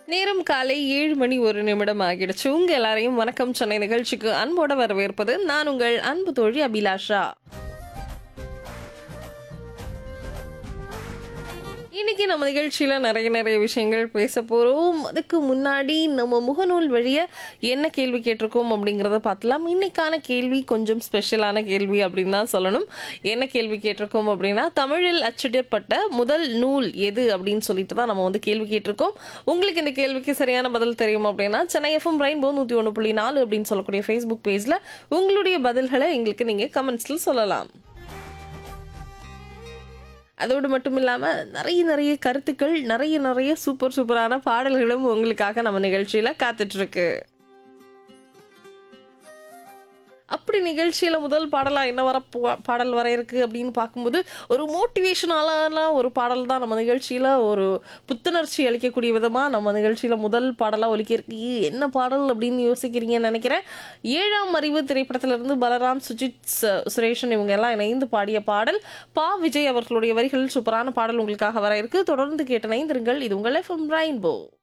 நேரம் காலை ஏழு மணி ஒரு நிமிடம் ஆகிடுச்சு உங்க எல்லாரையும் வணக்கம் சென்னை நிகழ்ச்சிக்கு அன்போட வரவேற்பது நான் உங்கள் அன்பு தோழி அபிலாஷா இன்னைக்கு நம்ம நிகழ்ச்சியில நிறைய நிறைய விஷயங்கள் பேச போறோம் அதுக்கு முன்னாடி நம்ம முகநூல் வழிய என்ன கேள்வி கேட்டிருக்கோம் அப்படிங்கறத பார்க்கலாம் இன்னைக்கான கேள்வி கொஞ்சம் ஸ்பெஷலான கேள்வி அப்படின்னு தான் சொல்லணும் என்ன கேள்வி கேட்டிருக்கோம் அப்படின்னா தமிழில் அச்சிடப்பட்ட முதல் நூல் எது அப்படின்னு சொல்லிட்டு தான் நம்ம வந்து கேள்வி கேட்டிருக்கோம் உங்களுக்கு இந்த கேள்விக்கு சரியான பதில் தெரியும் அப்படின்னா சென்னை எஃப்எம் ரெயின்போ நூற்றி ஒன்று புள்ளி நாலு அப்படின்னு சொல்லக்கூடிய ஃபேஸ்புக் பேஜில் உங்களுடைய பதில்களை எங்களுக்கு நீங்கள் கமெண்ட்ஸில் சொல்லலாம் அதோடு மட்டும் இல்லாமல் நிறைய நிறைய கருத்துக்கள் நிறைய நிறைய சூப்பர் சூப்பரான பாடல்களும் உங்களுக்காக நம்ம நிகழ்ச்சியில் காத்துட்ருக்கு அப்படி நிகழ்ச்சியில் முதல் பாடலாக என்ன வர போ- பாடல் வர இருக்கு அப்படின்னு பார்க்கும்போது ஒரு மோட்டிவேஷனாலான ஒரு பாடல் தான் நம்ம நிகழ்ச்சியில் ஒரு புத்துணர்ச்சி அளிக்கக்கூடிய விதமாக நம்ம நிகழ்ச்சியில் முதல் பாடலாக ஒலிக்கிருக்கு என்ன பாடல் அப்படின்னு யோசிக்கிறீங்கன்னு நினைக்கிறேன் ஏழாம் அறிவு திரைப்படத்திலிருந்து பலராம் சுஜித் ச- சுரேஷன் இவங்க எல்லாம் இணைந்து பாடிய பாடல் பா விஜய் அவர்களுடைய வரிகளில் சூப்பரான பாடல் உங்களுக்காக வர இருக்கு தொடர்ந்து கேட்டு இணைந்திருங்கள் இது உங்கள் எஃப்எம் ரெயின்போ